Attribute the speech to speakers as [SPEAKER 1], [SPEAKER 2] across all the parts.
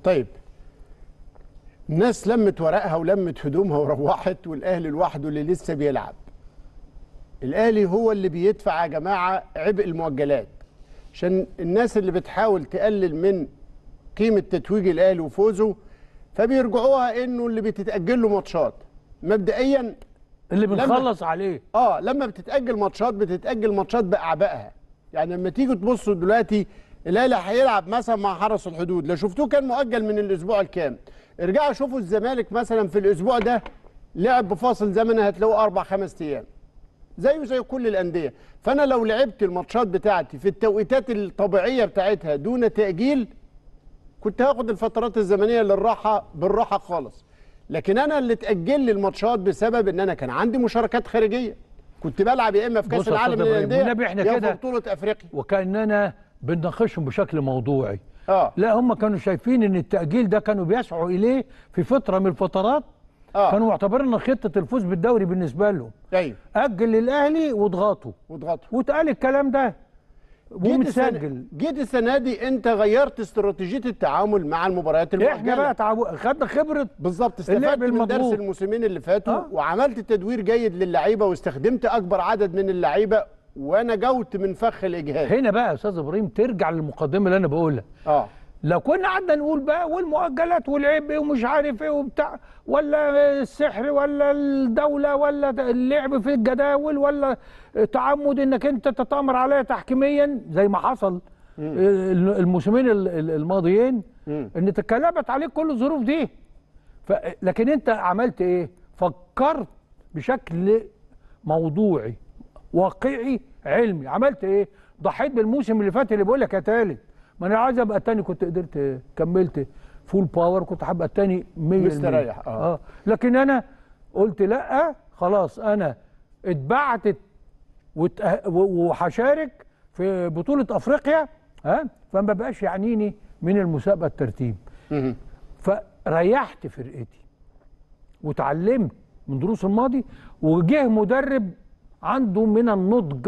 [SPEAKER 1] طيب الناس لمت ورقها ولمت هدومها وروحت والاهلي لوحده اللي لسه بيلعب الاهلي هو اللي بيدفع يا جماعه عبء المؤجلات عشان الناس اللي بتحاول تقلل من قيمه تتويج الاهلي وفوزه فبيرجعوها انه اللي بتتاجل له ماتشات مبدئيا
[SPEAKER 2] اللي
[SPEAKER 1] لما-
[SPEAKER 2] بنخلص عليه
[SPEAKER 1] اه لما بتتاجل ماتشات بتتاجل ماتشات باعبائها يعني لما تيجوا تبصوا دلوقتي الاهلي هيلعب مثلا مع حرس الحدود لو شفتوه كان مؤجل من الاسبوع الكام ارجعوا شوفوا الزمالك مثلا في الاسبوع ده لعب بفاصل زمني هتلاقوه اربع خمس ايام زيه زي كل الانديه فانا لو لعبت الماتشات بتاعتي في التوقيتات الطبيعيه بتاعتها دون تاجيل كنت هاخد الفترات الزمنيه للراحه بالراحه خالص لكن انا اللي اتاجل لي الماتشات بسبب ان انا كان عندي مشاركات خارجيه كنت بلعب يا اما في
[SPEAKER 2] بص
[SPEAKER 1] كاس
[SPEAKER 2] يا
[SPEAKER 1] العالم
[SPEAKER 2] أستاذ إبراهيم،
[SPEAKER 1] للانديه
[SPEAKER 2] والنبي إحنا
[SPEAKER 1] يا
[SPEAKER 2] كده-
[SPEAKER 1] في بطوله افريقيا
[SPEAKER 2] وكاننا بنناقشهم بشكل موضوعي
[SPEAKER 1] اه
[SPEAKER 2] لا هم كانوا شايفين ان التاجيل ده كانوا بيسعوا اليه في فتره من الفترات
[SPEAKER 1] اه
[SPEAKER 2] كانوا معتبرين خطه الفوز بالدوري بالنسبه لهم
[SPEAKER 1] ايوه
[SPEAKER 2] اجل للاهلي واضغطوا
[SPEAKER 1] واضغطوا
[SPEAKER 2] واتقال الكلام ده
[SPEAKER 1] جيت السنة,
[SPEAKER 2] ومتسجل
[SPEAKER 1] جيت السنه دي انت غيرت استراتيجيه التعامل مع المباريات
[SPEAKER 2] احنا
[SPEAKER 1] المؤجله
[SPEAKER 2] بقى تعو... خدنا خبره
[SPEAKER 1] بالظبط
[SPEAKER 2] اللعب
[SPEAKER 1] استفدت من درس
[SPEAKER 2] المضغوط.
[SPEAKER 1] الموسمين اللي فاتوا
[SPEAKER 2] آه.
[SPEAKER 1] وعملت تدوير جيد للعيبه واستخدمت اكبر عدد من اللعيبه وانا جوت من فخ الاجهاد
[SPEAKER 2] هنا بقى يا استاذ ابراهيم ترجع للمقدمه اللي انا بقولها
[SPEAKER 1] اه
[SPEAKER 2] لو كنا قعدنا نقول بقى والمؤجلات والعيب ايه ومش عارف ايه وبتاع ولا السحر ولا الدوله ولا اللعب في الجداول ولا تعمد انك انت تتامر عليها تحكيميا زي ما حصل الموسمين ال- ال- الماضيين
[SPEAKER 1] مم.
[SPEAKER 2] ان تكلمت عليك كل الظروف دي ف... لكن انت عملت ايه فكرت بشكل موضوعي واقعي علمي عملت ايه ضحيت بالموسم اللي فات اللي بقول لك يا تالت ما انا عايز ابقى التاني كنت قدرت كملت فول باور كنت هبقى التاني 100%
[SPEAKER 1] مستريح، آه.
[SPEAKER 2] اه لكن انا قلت لا خلاص انا اتبعتت وت- و- وهشارك في بطوله افريقيا ها فما بقاش يعنيني من المسابقه الترتيب
[SPEAKER 1] مهم.
[SPEAKER 2] فريحت فرقتي وتعلمت من دروس الماضي وجه مدرب عنده من النضج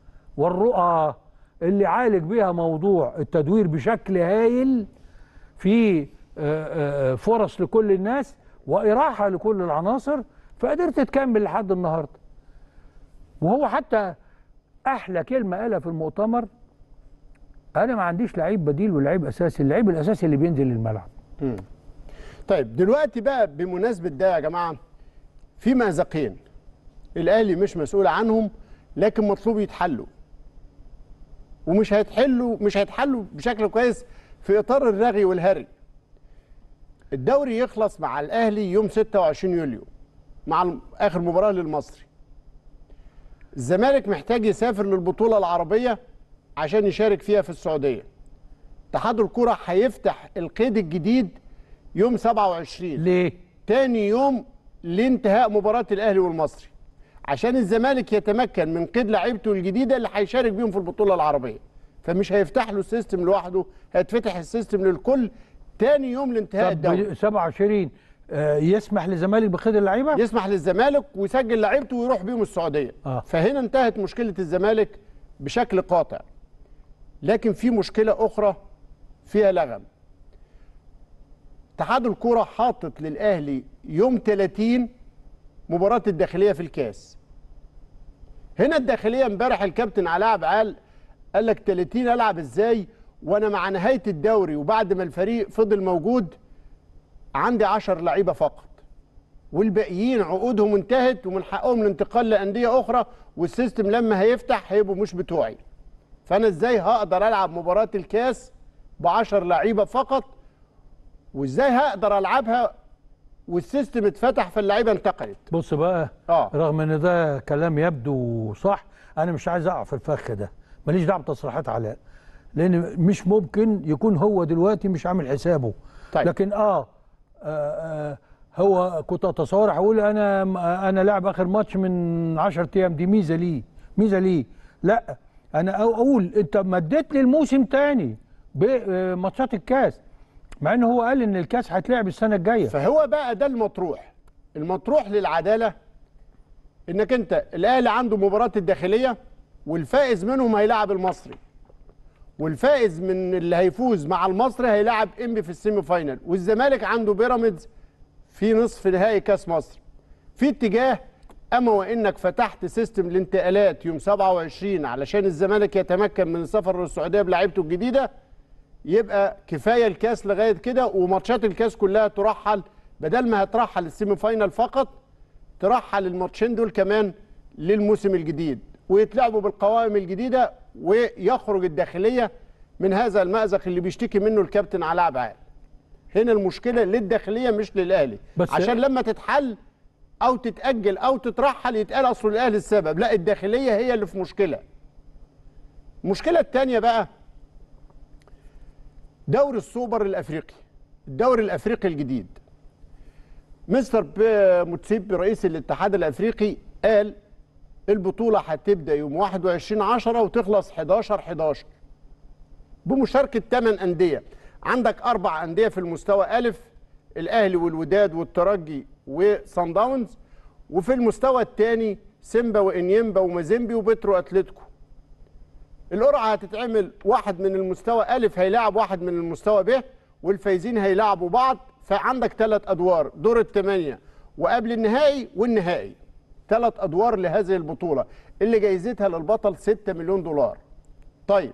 [SPEAKER 2] والرؤى اللي عالج بيها موضوع التدوير بشكل هايل في آه، آه، فرص لكل الناس وإراحة لكل العناصر فقدرت تكمل لحد النهارده وهو حتى احلى كلمه قالها في المؤتمر انا ما عنديش لعيب بديل ولعيب اساسي اللعيب الاساسي اللي بينزل الملعب
[SPEAKER 1] طيب دلوقتي بقى بمناسبه ده يا جماعه في مأزقين الاهلي مش مسؤول عنهم لكن مطلوب يتحلوا ومش هيتحلوا مش هيتحلوا بشكل كويس في اطار الرغي والهري الدوري يخلص مع الاهلي يوم 26 يوليو مع الم- اخر مباراه للمصري الزمالك محتاج يسافر للبطوله العربيه عشان يشارك فيها في السعوديه اتحاد الكره هيفتح القيد الجديد يوم 27
[SPEAKER 2] ليه
[SPEAKER 1] تاني يوم لانتهاء مباراة الأهلي والمصري عشان الزمالك يتمكن من قيد لعيبته الجديدة اللي هيشارك بيهم في البطولة العربية فمش هيفتح له السيستم لوحده هيتفتح السيستم للكل تاني يوم لانتهاء الدوري
[SPEAKER 2] طب 27 آه، يسمح للزمالك بخير اللعيبه
[SPEAKER 1] يسمح للزمالك ويسجل لعيبته ويروح بيهم السعودية
[SPEAKER 2] آه.
[SPEAKER 1] فهنا انتهت مشكلة الزمالك بشكل قاطع لكن في مشكلة أخرى فيها لغم اتحاد الكرة حاطط للأهلي يوم 30 مباراة الداخلية في الكاس هنا الداخلية امبارح الكابتن علاء عبعال قال لك 30 ألعب ازاي وانا مع نهاية الدوري وبعد ما الفريق فضل موجود عندي 10 لعيبة فقط والباقيين عقودهم انتهت ومن حقهم الانتقال لانديه اخرى والسيستم لما هيفتح هيبقوا مش بتوعي فانا ازاي هقدر العب مباراه الكاس ب 10 لعيبه فقط وازاي هقدر العبها والسيستم اتفتح فاللعيبه انتقلت
[SPEAKER 2] بص بقى
[SPEAKER 1] اه
[SPEAKER 2] رغم ان ده كلام يبدو صح انا مش عايز اقع في الفخ ده ماليش دعوه بتصريحات علاء لان مش ممكن يكون هو دلوقتي مش عامل حسابه
[SPEAKER 1] طيب.
[SPEAKER 2] لكن اه, آه, آه هو كنت اتصور هقول انا انا لاعب اخر ماتش من 10 ايام دي ميزه ليه ميزه ليه لا انا أو- اقول انت مديت لي الموسم تاني بماتشات الكاس مع ان هو قال ان الكاس هيتلعب السنه الجايه
[SPEAKER 1] فهو بقى ده المطروح المطروح للعداله انك انت الاهلي عنده مباراه الداخليه والفائز منهم هيلاعب المصري والفائز من اللي هيفوز مع المصري هيلاعب انبي في السيمي فاينال والزمالك عنده بيراميدز في نصف نهائي كاس مصر في اتجاه اما وانك فتحت سيستم الانتقالات يوم 27 علشان الزمالك يتمكن من السفر للسعوديه بلاعيبته الجديده يبقى كفايه الكاس لغايه كده وماتشات الكاس كلها ترحل بدل ما هترحل السيمي فاينال فقط ترحل الماتشين دول كمان للموسم الجديد ويتلعبوا بالقوائم الجديده ويخرج الداخليه من هذا المأزق اللي بيشتكي منه الكابتن علاء عبعال هنا المشكله للداخليه مش للاهلي
[SPEAKER 2] بس-
[SPEAKER 1] عشان لما تتحل او تتاجل او تترحل يتقال اصل الاهلي السبب لا الداخليه هي اللي في مشكله المشكله الثانيه بقى دوري السوبر الافريقي الدوري الافريقي الجديد مستر ب- موتسيبي رئيس الاتحاد الافريقي قال البطوله هتبدا يوم 21 10 وتخلص 11 11 بمشاركه 8 انديه عندك اربع انديه في المستوى الف الاهلي والوداد والترجي وصن داونز وفي المستوى الثاني سيمبا وانيمبا ومازيمبي وبترو اتلتيكو القرعه هتتعمل واحد من المستوى الف هيلاعب واحد من المستوى ب والفايزين هيلاعبوا بعض فعندك ثلاث ادوار دور الثمانيه وقبل النهائي والنهائي ثلاث ادوار لهذه البطوله اللي جايزتها للبطل 6 مليون دولار طيب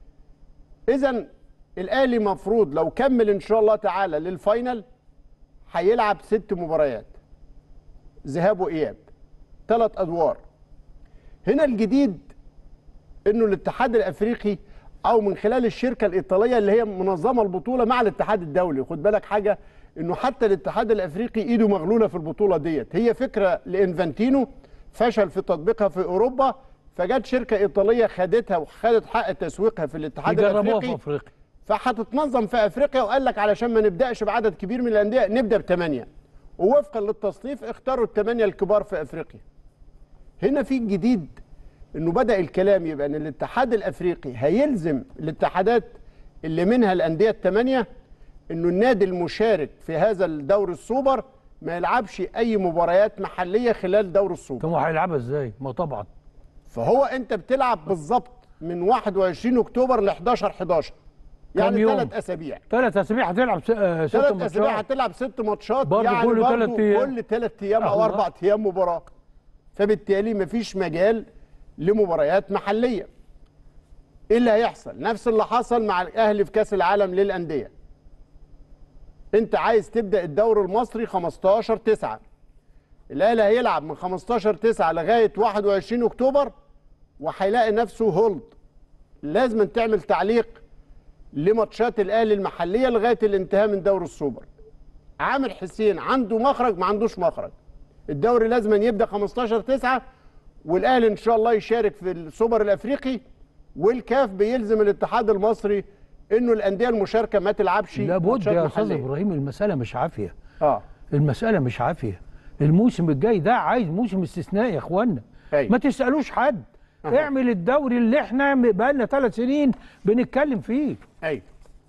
[SPEAKER 1] اذا الاهلي مفروض لو كمل ان شاء الله تعالى للفاينل هيلعب ست مباريات ذهاب واياب ثلاث ادوار هنا الجديد انه الاتحاد الافريقي او من خلال الشركه الايطاليه اللي هي منظمه البطوله مع الاتحاد الدولي خد بالك حاجه انه حتى الاتحاد الافريقي ايده مغلوله في البطوله ديت هي فكره لانفانتينو فشل في تطبيقها في اوروبا فجت شركه ايطاليه خدتها وخدت حق تسويقها في الاتحاد
[SPEAKER 2] يجربوها في
[SPEAKER 1] الافريقي
[SPEAKER 2] افريقيا
[SPEAKER 1] فهتتنظم في افريقيا وقال لك علشان ما نبداش بعدد كبير من الانديه نبدا بثمانيه ووفقا للتصنيف اختاروا الثمانيه الكبار في افريقيا هنا في الجديد انه بدا الكلام يبقى ان الاتحاد الافريقي هيلزم الاتحادات اللي منها الانديه الثمانيه انه النادي المشارك في هذا الدور السوبر ما يلعبش اي مباريات محليه خلال دور السوبر
[SPEAKER 2] طب هو هيلعبها ازاي؟ ما طبعا
[SPEAKER 1] فهو انت بتلعب بالظبط من 21 اكتوبر ل 11 11 يعني
[SPEAKER 2] يوم؟
[SPEAKER 1] ثلاث اسابيع
[SPEAKER 2] ثلاث اسابيع هتلعب س- آه، ست
[SPEAKER 1] ثلاث اسابيع
[SPEAKER 2] ماتشات
[SPEAKER 1] هتلعب ست ماتشات
[SPEAKER 2] برضه
[SPEAKER 1] يعني
[SPEAKER 2] كل
[SPEAKER 1] برضه
[SPEAKER 2] تلات أيام.
[SPEAKER 1] كل ثلاث ايام او
[SPEAKER 2] الله.
[SPEAKER 1] اربع ايام مباراه فبالتالي مفيش مجال لمباريات محليه ايه اللي هيحصل نفس اللي حصل مع الاهلي في كاس العالم للانديه انت عايز تبدا الدوري المصري 15 9 الاهلي هيلعب من 15 9 لغايه 21 اكتوبر وهيلاقي نفسه هولد لازم تعمل تعليق لماتشات الاهلي المحليه لغايه الانتهاء من دوري السوبر عامر حسين عنده مخرج ما عندوش مخرج الدوري لازم يبدا 15 9 والاهلي ان شاء الله يشارك في السوبر الافريقي والكاف بيلزم الاتحاد المصري انه الانديه المشاركه ما تلعبش
[SPEAKER 2] لابد
[SPEAKER 1] ماتشات
[SPEAKER 2] يا استاذ
[SPEAKER 1] محلية.
[SPEAKER 2] ابراهيم المساله مش عافيه
[SPEAKER 1] اه
[SPEAKER 2] المساله مش عافيه الموسم الجاي ده عايز موسم استثنائي يا اخوانا
[SPEAKER 1] أيوة.
[SPEAKER 2] ما تسالوش حد
[SPEAKER 1] أها.
[SPEAKER 2] اعمل الدوري اللي احنا بقالنا ثلاث سنين بنتكلم فيه
[SPEAKER 1] ايوه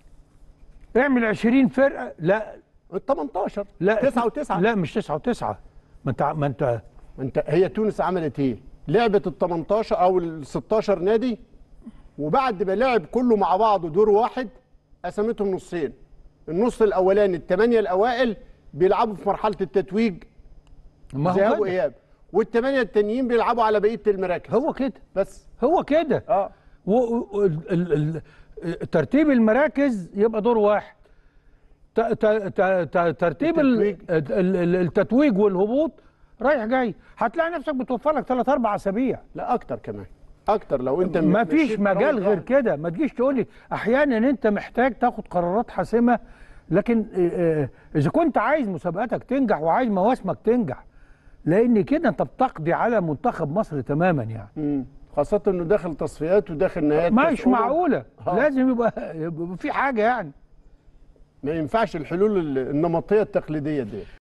[SPEAKER 2] اعمل 20 فرقه لا
[SPEAKER 1] ال 18
[SPEAKER 2] لا
[SPEAKER 1] 9 و9
[SPEAKER 2] لا مش 9 و9 ما انت ما انت
[SPEAKER 1] انت هي تونس عملت ايه؟ لعبت ال 18 او ال 16 نادي وبعد ما لعب كله مع بعضه دور واحد قسمتهم نصين النص الاولاني الثمانيه الاوائل بيلعبوا في مرحله التتويج
[SPEAKER 2] ما
[SPEAKER 1] ذهاب
[SPEAKER 2] هو كده
[SPEAKER 1] واياب والثمانيه التانيين بيلعبوا على بقيه المراكز
[SPEAKER 2] هو كده
[SPEAKER 1] بس
[SPEAKER 2] هو كده
[SPEAKER 1] اه
[SPEAKER 2] و- و- ال- ال- ال- ترتيب المراكز يبقى دور واحد ت- ت- ت- ت- ترتيب ال-
[SPEAKER 1] التتويج.
[SPEAKER 2] ال- ال- التتويج والهبوط رايح جاي هتلاقي نفسك بتوفر لك ثلاث اربع اسابيع
[SPEAKER 1] لا اكتر كمان اكتر لو انت
[SPEAKER 2] ما
[SPEAKER 1] مشيت
[SPEAKER 2] فيش مجال
[SPEAKER 1] برامج
[SPEAKER 2] غير
[SPEAKER 1] واحد.
[SPEAKER 2] كده ما تجيش تقول لي احيانا انت محتاج تاخد قرارات حاسمه لكن آه، آه، اذا كنت عايز مسابقاتك تنجح وعايز مواسمك تنجح لان كده انت بتقضي على منتخب مصر تماما يعني
[SPEAKER 1] مم. خاصه انه داخل تصفيات وداخل نهايات
[SPEAKER 2] مش
[SPEAKER 1] كأس أمم.
[SPEAKER 2] معقوله
[SPEAKER 1] آه.
[SPEAKER 2] لازم يبقى, يبقى في حاجه يعني
[SPEAKER 1] ما ينفعش الحلول النمطيه التقليديه دي